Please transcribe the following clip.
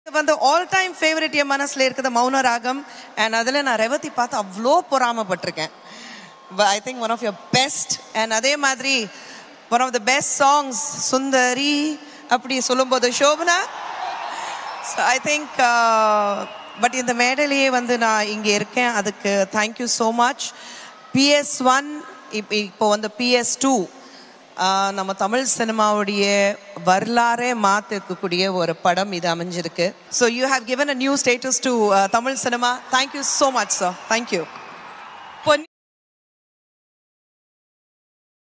வந்து all time favourite என் மனசுல இருக்குது மௌன ராகம் அண்ட் அதில் நான் ரெவதி பார்த்து அவ்வளோ பொறாமப்பட்டிருக்கேன் I think one of your best and அதே மாதிரி one of the best songs Sundari அப்படி சொல்லும்போது Shobana so I think but இந்த மேடையிலேயே வந்து நான் இங்கே இருக்கேன் அதுக்கு thank you so much PS one இப்போ இப்போ வந்து பிஎஸ் டூ நம்ம தமிழ் சினிமாவுடைய வரலாறே மாற்றிருக்கக்கூடிய ஒரு படம் இது அமைஞ்சிருக்கு so you have given a new status to Tamil cinema thank you so much sir thank you